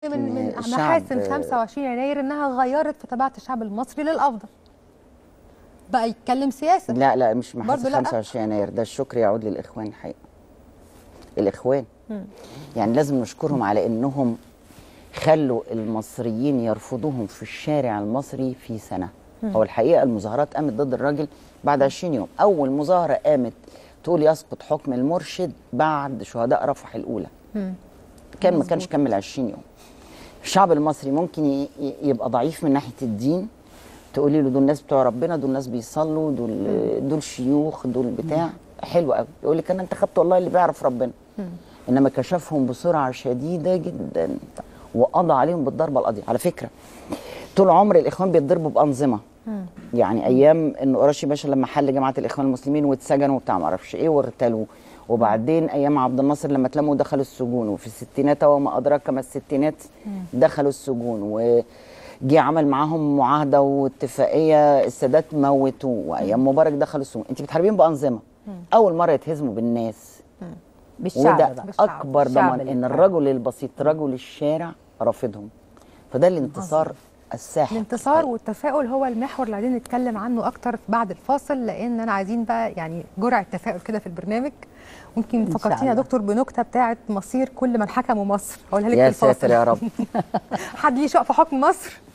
من من الشعب- محاسن 25 يناير انها غيرت في طبيعه الشعب المصري للافضل بقى يتكلم سياسه لا لا مش برضه محاسن لا. 25 يناير ده الشكر يعود للاخوان الحقيقه الاخوان يعني لازم نشكرهم على انهم خلوا المصريين يرفضوهم في الشارع المصري في سنه هو الحقيقه المظاهرات قامت ضد الراجل بعد 20 يوم اول مظاهره قامت تقول يسقط حكم المرشد بعد شهداء رفح الاولى كان ما كانش كمل 20 يوم الشعب المصري ممكن ي- ي- يبقى ضعيف من ناحيه الدين تقولي له دول ناس بتوع ربنا دول ناس بيصلوا دول دول شيوخ دول بتاع حلو قوي يقول لك انا انتخبت والله اللي بيعرف ربنا انما كشفهم بسرعه شديده جدا وقضى عليهم بالضربه القاضيه على فكره طول عمر الاخوان بيتضربوا بانظمه يعني ايام ان قراشي باشا لما حل جماعه الاخوان المسلمين واتسجنوا وبتاع ما اعرفش ايه واغتالوا وبعدين ايام عبد الناصر لما اتلموا دخلوا السجون وفي الستينات وما ادراك ما الستينات دخلوا السجون وجي عمل معاهم معاهده واتفاقيه السادات موتوه وايام مبارك دخلوا السجون انت بتحاربين بانظمه اول مره يتهزموا بالناس بالشعب وده بقى بالشعب. اكبر الشعب ضمان اللي ان بتاعه. الرجل البسيط رجل الشارع رافضهم فده الانتصار الساحق الانتصار والتفاؤل هو المحور اللي عايزين نتكلم عنه اكتر بعد الفاصل لان انا عايزين بقى يعني جرعه تفاؤل كده في البرنامج ممكن شاء فكرتينا يا الله. دكتور بنكته بتاعه مصير كل من حكموا مصر هقولها لك يا في الفاصل ساتر يا رب حد ليه شق في حكم مصر